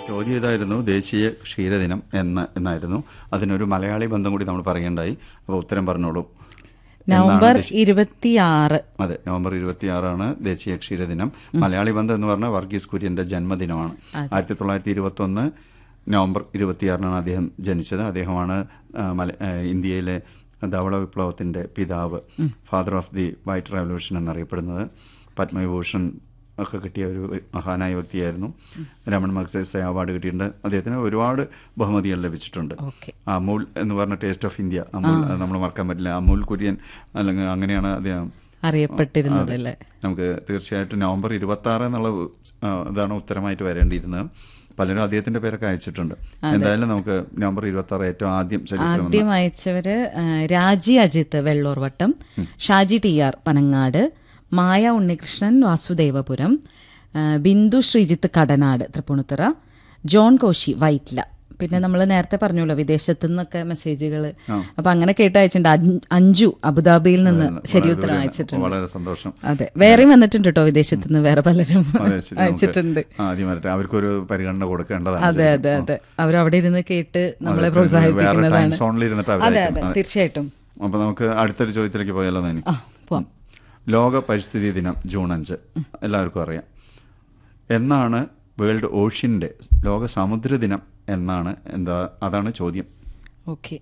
ചോദ്യം ഇതായിരുന്നു ദേശീയ ക്ഷീരദിനം എന്ന് എന്നായിരുന്നു അതിനൊരു മലയാളി ബന്ധം കൂടി നമ്മൾ പറയേണ്ടായി അപ്പോൾ ഉത്തരം പറഞ്ഞോളൂ നവംബർ ദേശീയ- ഇരുപത്തിയാറ് അതെ നവംബർ ഇരുപത്തിയാറാണ് ദേശീയ ക്ഷീരദിനം മലയാളി ബന്ധം എന്ന് പറഞ്ഞാൽ വർഗീസ് കുര്യന്റെ ജന്മദിനമാണ് ആയിരത്തി തൊള്ളായിരത്തി ഇരുപത്തി ഒന്ന് നവംബർ ഇരുപത്തിയാറിനാണ് അദ്ദേഹം ജനിച്ചത് അദ്ദേഹമാണ് ആ, മല- ആ, ഇന്ത്യയിലെ ധവള വിപ്ലവത്തിന്റെ പിതാവ് father of the white revolution എന്നറിയപ്പെടുന്നത് പത്മവിഭൂഷൺ ഒക്കെ കിട്ടിയ ഒരു മഹാനായ വ്യക്തിയായിരുന്നു രമൺ മഗ്സേസെ അവാർഡ് കിട്ടിയിട്ടുണ്ട് അദ്ദേഹത്തിന് ഒരുപാട് ബഹുമതികൾ ലഭിച്ചിട്ടുണ്ട് ഓക്കെ അമൂൽ എന്ന് പറഞ്ഞ ടേസ്റ്റ് ഓഫ് ഇന്ത്യ അമൂൽ അത് നമ്മൾ മറക്കാൻ പറ്റില്ല അമൂൽ കുര്യൻ അല്ലെങ്കിൽ അങ്ങനെയാണ് അദ്ദേഹം അറിയപ്പെട്ടിരുന്നത് അല്ലേ നമുക്ക് തീർച്ചയായിട്ടും നവംബർ ഇരുപത്തി ആറ് എന്നുള്ള ആ, ഇതാണ് ഉത്തരമായിട്ട് വരേണ്ടിയിരുന്നത് പലരും അദ്ദേഹത്തിന്റെ പേരൊക്കെ അയച്ചിട്ടുണ്ട് എന്തായാലും നമുക്ക് നവംബർ ഇരുപത്തി ആറ് ഏറ്റവും ആദ്യം ചരിത്രം വന്ന- ആദ്യം അയച്ചവര് ആ, രാജി അജിത്ത് വെള്ളൂർവട്ടം ഷാജി ടി ആർ പനങ്ങാട് മായ ഉണ്ണികൃഷ്ണൻ വാസുദേവപുരം ആ, ബിന്ദു ശ്രീജിത്ത് കടനാട് തൃപ്പൂണിത്തുറ ജോൺ കോശി വൈറ്റ്ല പിന്നെ നമ്മൾ നേരത്തെ പറഞ്ഞല്ലോ വിദേശത്തു നിന്നൊക്കെ മെസ്സേജുകൾ അപ്പൊ അങ്ങനെ കേട്ട് അയച്ചിട്ടുണ്ട് അഞ്ച്- അഞ്ജു അബുദാബിയിൽ നിന്ന് ശരി വളരെ ഉത്തരം ദൂരെ- അയച്ചിട്ടുണ്ട് വളരെ സന്തോഷം അതെ വേറെയും വന്നിട്ടുണ്ട് കേട്ടോ വിദേശത്തു നിന്ന് വേറെ പലരും അതെ, ശരി, നമുക്ക് അയച്ചിട്ടുണ്ട് ആദ്യം വരട്ടെ അവർക്കൊരു പരിഗണന കൊടുക്കേണ്ടതാണ് അതെ ശരിക്കും. അതെ അതെ അവരവിടെ ഇരുന്ന് കേട്ട് നമ്മളെ അതെ, വേറെ ടൈം പ്രോത്സാഹിപ്പിക്കുന്നതാണ് സോണിൽ ഇരുന്നിട്ട് അതെ അവരായിരിക്കും. അതെ തീർച്ചയായിട്ടും അപ്പൊ നമുക്ക് അടുത്തൊരു ചോദ്യത്തിലേക്ക് പോയാലോ നനി ആ പോവാം ലോക പരിസ്ഥിതി ദിനം ജൂൺ അഞ്ച് എല്ലാവർക്കും അറിയാം എന്നാണ് വേൾഡ് ഓഷ്യന്റെ ലോക സമുദ്ര ദിനം എന്നാണ് എന്താ അതാണ് ചോദ്യം ഓക്കെ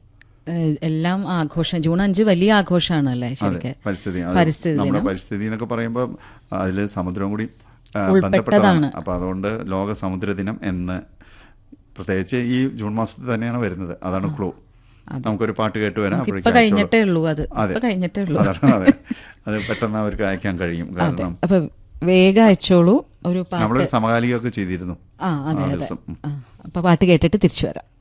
എല്ലാം ആഘോഷം ജൂൺ അഞ്ച് വലിയ ആഘോഷമാണല്ലേ അതെ ശരിക്കും പരിസ്ഥിതി അത് പരിസ്ഥിതി നമ്മുടെ ദിനം പരിസ്ഥിതി എന്നൊക്കെ പറയുമ്പോൾ അതിൽ സമുദ്രവും കൂടി ആ, ഉൾപ്പെട്ടതാണ്. ബന്ധപ്പെട്ടതാണ് അപ്പൊ അതുകൊണ്ട് ലോക സമുദ്ര ദിനം എന്ന് പ്രത്യേകിച്ച് ഈ ജൂൺ മാസത്തിൽ തന്നെയാണ് വരുന്നത് അതാണ് ക്ലൂ നമുക്കൊരു പാട്ട് കേട്ട് വരാം ഇപ്പൊ അപ്പോഴേക്കും കഴിഞ്ഞിട്ടേ ഉള്ളൂ അത് അതെ. ഇപ്പൊ കഴിഞ്ഞിട്ടേ ഉള്ളൂ അതാണ് അതെ അത് പെട്ടെന്ന് അവർക്ക് അയക്കാൻ കഴിയും അതെ കാരണം അപ്പൊ വേഗം അയച്ചോളൂ ഒരു പാട്ട് നമ്മളൊരു സമകാലികമൊക്കെ ചെയ്തിരുന്നു ആ അതെ ആ അതെ ദിവസം. ഉം. ആ, അപ്പൊ പാട്ട് കേട്ടിട്ട് തിരിച്ചു വരാം